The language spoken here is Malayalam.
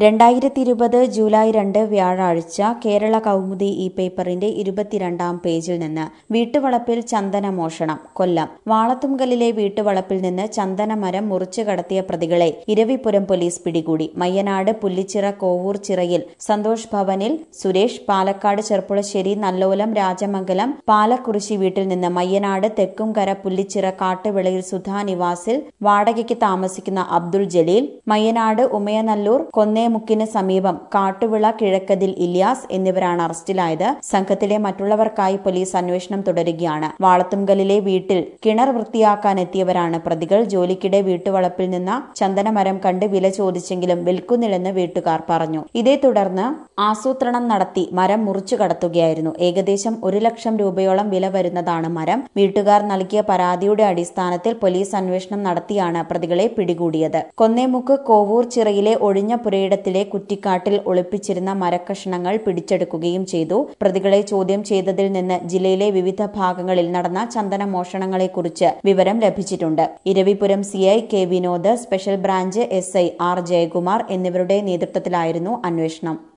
രണ്ടായിരത്തി ഇരുപത് ജൂലൈ രണ്ട് വ്യാഴാഴ്ച കേരള കൗമുദി ഈ പേപ്പറിന്റെ ഇരുപത്തിരണ്ടാം പേജിൽ നിന്ന് വീട്ടുവളപ്പിൽ ചന്ദന മോഷണം കൊല്ലം വാളത്തുങ്കലിലെ വീട്ടുവളപ്പിൽ നിന്ന് ചന്ദനമരം മുറിച്ചു കടത്തിയ പ്രതികളെ ഇരവിപുരം പോലീസ് പിടികൂടി മയ്യനാട് പുല്ലിച്ചിറ കോവൂർ ചിറയിൽ സന്തോഷ് ഭവനിൽ സുരേഷ് പാലക്കാട് ചെർപ്പുളശ്ശേരി നല്ലോലം രാജമംഗലം പാലക്കുറിശി വീട്ടിൽ നിന്ന് മയ്യനാട് തെക്കുംകര പുല്ലിച്ചിറ കാട്ടുവിളയിൽ സുധാ നിവാസിൽ വാടകയ്ക്ക് താമസിക്കുന്ന അബ്ദുൾ ജലീൽ മയ്യനാട് ഉമയനല്ലൂർ കൊന്നേമുക്കിന് സമീപം കാട്ടുവിള കിഴക്കതിൽ ഇല്യാസ് എന്നിവരാണ് അറസ്റ്റിലായത് സംഘത്തിലെ മറ്റുള്ളവർക്കായി പോലീസ് അന്വേഷണം തുടരുകയാണ് വാളത്തുങ്കലിലെ വീട്ടിൽ കിണർ വൃത്തിയാക്കാൻ എത്തിയവരാണ് പ്രതികൾ ജോലിക്കിടെ വീട്ടുവളപ്പിൽ നിന്ന് ചന്ദനമരം കണ്ട് വില ചോദിച്ചെങ്കിലും വിൽക്കുന്നില്ലെന്ന് വീട്ടുകാർ പറഞ്ഞു ഇതേ തുടർന്ന് ആസൂത്രണം നടത്തി മരം മുറിച്ചു കടത്തുകയായിരുന്നു ഏകദേശം ഒരു ലക്ഷം രൂപയോളം വില വരുന്നതാണ് മരം വീട്ടുകാർ നൽകിയ പരാതിയുടെ അടിസ്ഥാനത്തിൽ പോലീസ് അന്വേഷണം നടത്തിയാണ് പ്രതികളെ പിടികൂടിയത് കൊന്നേമുക്ക് കോവൂർ ചിറയിലെ ഒഴിഞ്ഞ പുരയിടത്തിലെ കുറ്റിക്കാട്ടിൽ ഒളിപ്പിച്ചിരുന്ന മരക്കഷണങ്ങൾ പിടിച്ചെടുക്കുകയും ചെയ്തു പ്രതികളെ ചോദ്യം ചെയ്തതിൽ നിന്ന് ജില്ലയിലെ വിവിധ ഭാഗങ്ങളിൽ നടന്ന ചന്ദന മോഷണങ്ങളെക്കുറിച്ച് വിവരം ലഭിച്ചിട്ടുണ്ട് Eravipuram CI K Vinod special branch S I R Jayakumar എന്നിവരുടെ നേതൃത്വത്തിലായിരുന്നു അന്വേഷണം